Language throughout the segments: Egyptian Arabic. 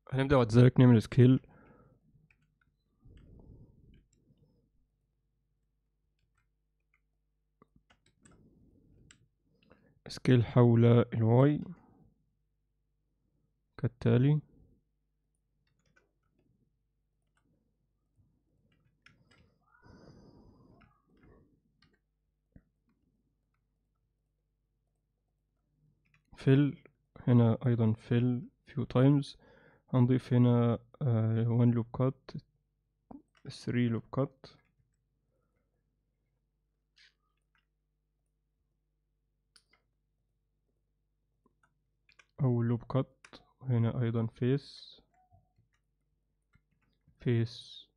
هنبدأ بعد ذلك نعمل سكيل سكيل حول الواي كالتالي fill هنا أيضا fill few times هنضيف هنا آه، one loop cut three loop cut أو loop cut وهنا أيضا face face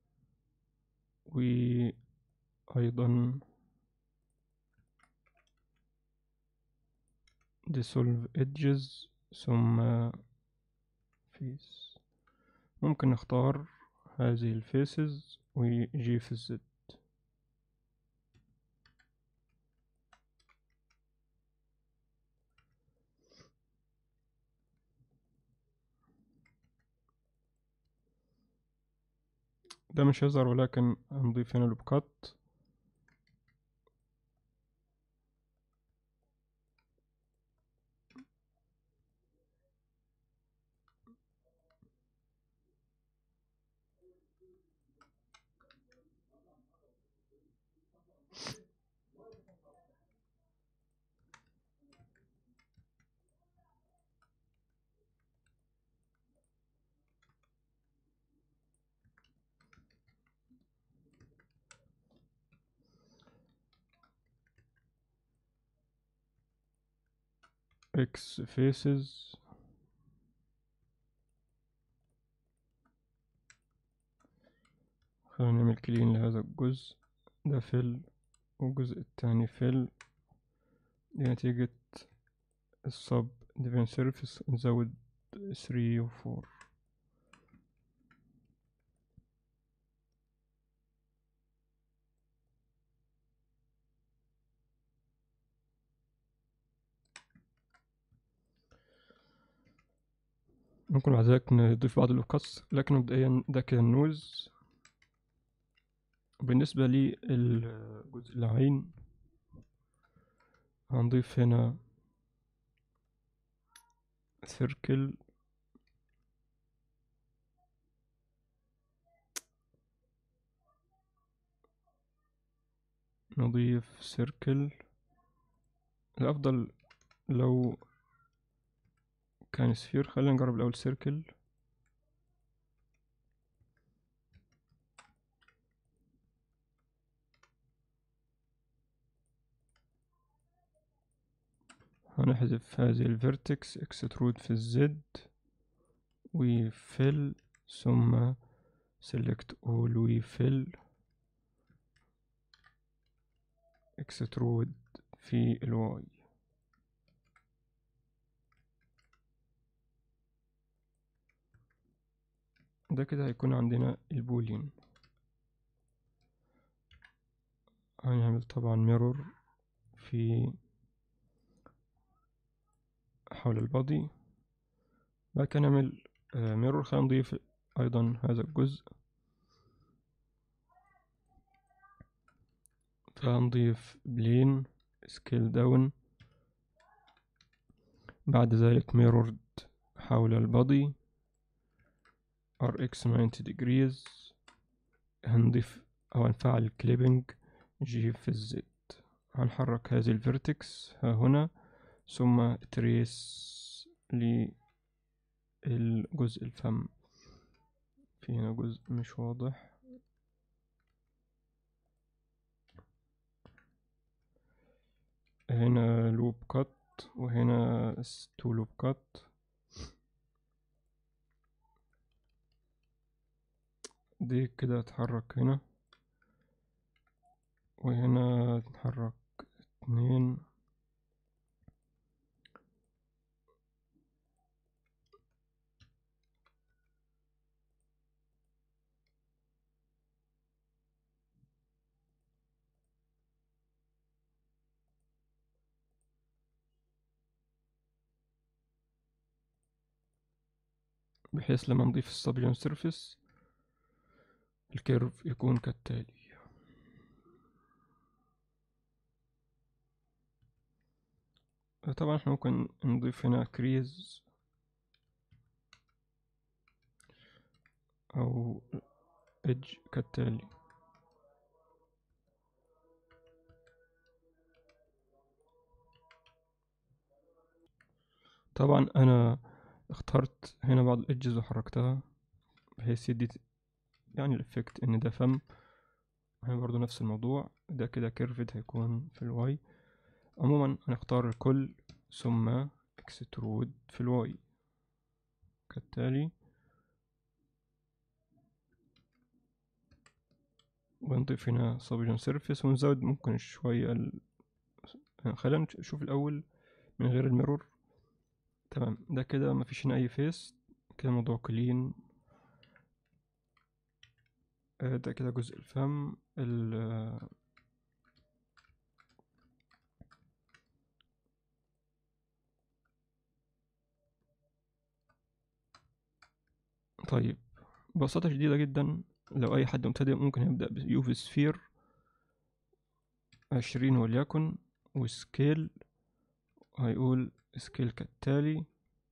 وأيضا dissolve edges ثم face ممكن نختار هذه الفيسز ويجي في الزد ده مش هيظهر ولكن هنضيف هنا لوبكات X faces خلينا نعمل كلين لهذا الجزء ده فيل والجزء التاني فيل دي نتيجة السب ديفين سيرفيس نزود 3 و 4 ممكن بعد ذلك نضيف بعض اللوكاتس لكن مبدئيا ده كده النوز بالنسبة للجزء العين هنضيف هنا سيركل نضيف سيركل الأفضل لو كان سفير خلينا نجرب الأول سيركل هنحذف هذه الفيرتكس اكسترود في الزد وفيل ثم select all وفيل اكسترود في الواي ده كده هيكون عندنا البولين هنعمل طبعا ميرور في حول البادي بعد كده نعمل ميرور خلينا نضيف أيضا هذا الجزء فهنضيف بلين سكيل داون بعد ذلك ميرورد حول البادي RX 90 degrees هنضيف أو هنفعل كليبنج جي في الزد هنحرك هذه الفيرتكس ها هنا ثم تريس للجزء الفم في هنا جزء مش واضح هنا لوب كات وهنا تو لوب كات دي كده اتحرك هنا وهنا اتحرك اتنين بحيث لما نضيف السبجن سيرفيس الكيرف يكون كالتالي طبعا احنا ممكن نضيف هنا كريز او ايدج كالتالي طبعا انا اخترت هنا بعض الادجز وحركتها بحيث يدي يعني الافكت ان ده فم هنا برضو نفس الموضوع ده كده كيرفد هيكون في الواي عموما هنختار الكل ثم اكسترود في الواي كالتالي ونضيف هنا سبجن سيرفيس ونزود ممكن شوية ال... خلينا نشوف الأول من غير الميرور تمام ده كده مفيش هنا أي فيس كده الموضوع كلين ده كده جزء الفم ال طيب ببساطة شديدة جدا لو أي حد مبتدئ ممكن يبدأ بيوفي سفير عشرين وليكن وسكيل هيقول سكيل كالتالي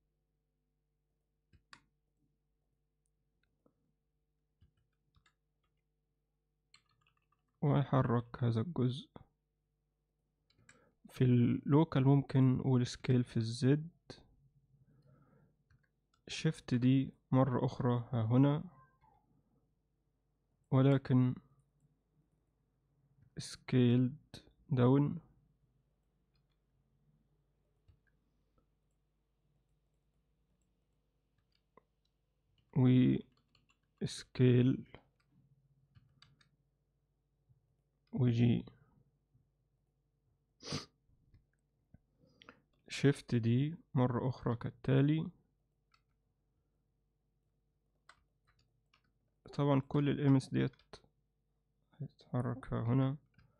وهيحرك هذا الجزء في اللوكال ممكن نقول سكيل في الزد شيفت دي مرة أخرى ها هنا ولكن scaled down و scale وجي shift دي مرة أخرى كالتالي طبعا كل الامس ديت هيتحرك هنا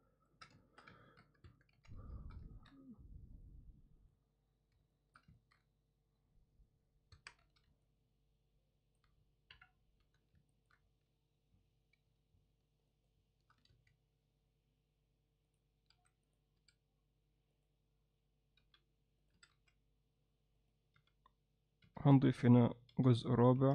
هنضيف هنا جزء رابع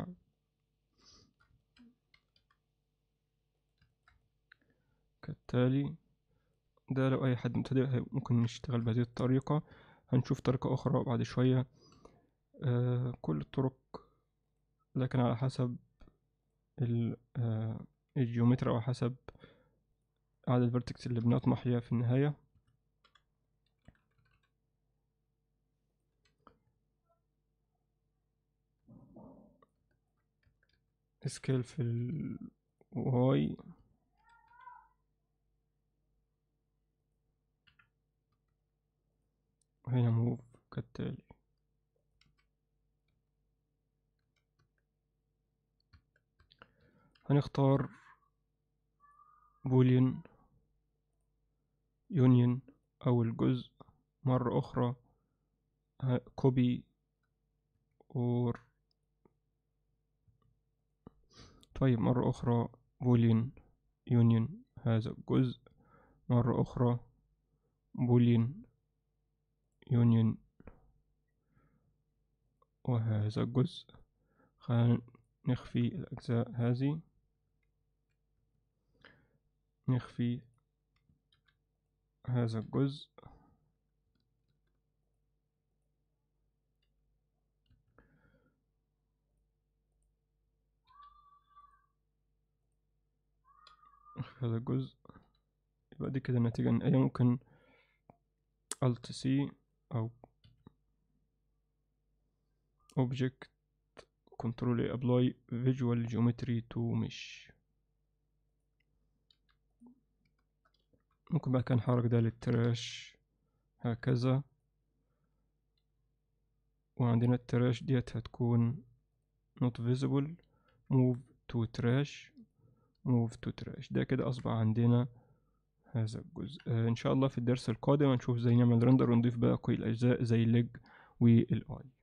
كالتالي ده لو أي حد مبتدئ ممكن نشتغل بهذه الطريقة هنشوف طريقة أخرى بعد شوية آه كل الطرق لكن على حسب آه الجيومتري أو حسب عدد الفيرتكس اللي بنطمح ليها في النهاية سكيل في الواي وهنا موف كالتالي هنختار بولين يونيون أول جزء مرة أخرى كوبي اور طيب مرة أخرى بولين يونيون هذا الجزء مرة أخرى بولين يونيون وهذا الجزء خلينا نخفي الأجزاء هذه نخفي هذا الجزء نخفي هذا الجزء يبقى دي كده النتيجة النهائية ممكن Alt C أو Object Control A Apply Visual Geometry to Mesh ممكن بعد كده نحرك ده للتراش هكذا وعندنا التراش ديت هتكون not visible move to trash move to trash ده كده أصبح عندنا هذا الجزء آه إن شاء الله في الدرس القادم هنشوف ازاي نعمل رندر ونضيف باقي الأجزاء زي الليج والآي